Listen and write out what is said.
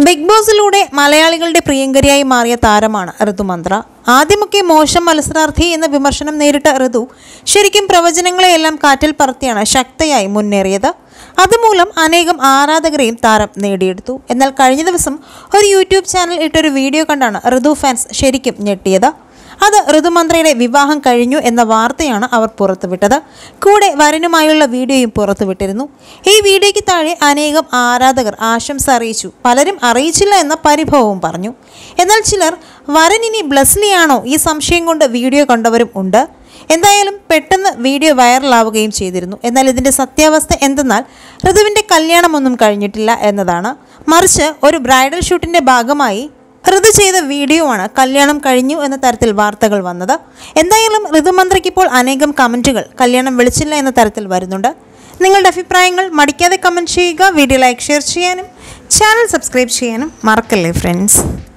big ബോസിലൂടെ മലയാളികളുടെ പ്രിയങ്കരിയായി മാറിയ താരമാണ് ഋതുമന്ത്ര ആദ്യമൊക്കെ മോശം മത്സരാർത്ഥി എന്ന വിമർശനം നേരിട്ട ഋതു ശരിക്കും പ്രവചനങ്ങളെയെല്ലാം കാറ്റിൽ പറത്തിയാണ് ശക്തയായി മുന്നേറിയത് അതുമൂലം അനേകം ആരാധകരെയും താരം നേടിയെടുത്തു എന്നാൽ കഴിഞ്ഞ ദിവസം ഒരു യൂട്യൂബ് ചാനൽ ഇട്ടൊരു വീഡിയോ കണ്ടാണ് ഋതു ഫാൻസ് ശരിക്കും ഞെട്ടിയത് അത് ഋതുമന്ത്രയുടെ വിവാഹം കഴിഞ്ഞു എന്ന വാർത്തയാണ് അവർ പുറത്തുവിട്ടത് കൂടെ വരനുമായുള്ള വീഡിയോയും പുറത്തുവിട്ടിരുന്നു ഈ വീഡിയോയ്ക്ക് താഴെ അനേകം ആരാധകർ ആശംസ അറിയിച്ചു പലരും അറിയിച്ചില്ല എന്ന പരിഭവവും പറഞ്ഞു എന്നാൽ ചിലർ വരൻ ഇനി ബ്ലസ്ലിയാണോ ഈ സംശയം കൊണ്ട് വീഡിയോ കണ്ടവരും ഉണ്ട് എന്തായാലും പെട്ടെന്ന് വീഡിയോ വൈറലാവുകയും ചെയ്തിരുന്നു എന്നാൽ ഇതിൻ്റെ സത്യാവസ്ഥ എന്തെന്നാൽ ഋതുവിൻ്റെ കല്യാണമൊന്നും കഴിഞ്ഞിട്ടില്ല എന്നതാണ് മറിച്ച് ഒരു ബ്രൈഡൽ ഷൂട്ടിൻ്റെ ഭാഗമായി ഋതു ചെയ്ത വീഡിയോ ആണ് കല്യാണം കഴിഞ്ഞു എന്ന തരത്തിൽ വാർത്തകൾ വന്നത് എന്തായാലും ഋതുമന്ത്രിക്ക് ഇപ്പോൾ അനേകം കമൻറ്റുകൾ കല്യാണം വിളിച്ചില്ല എന്ന തരത്തിൽ വരുന്നുണ്ട് നിങ്ങളുടെ അഭിപ്രായങ്ങൾ മടിക്കാതെ കമൻറ്റ് ചെയ്യുക വീഡിയോ ലൈക്ക് ഷെയർ ചെയ്യാനും ചാനൽ സബ്സ്ക്രൈബ് ചെയ്യാനും മറക്കല്ലേ ഫ്രണ്ട്സ്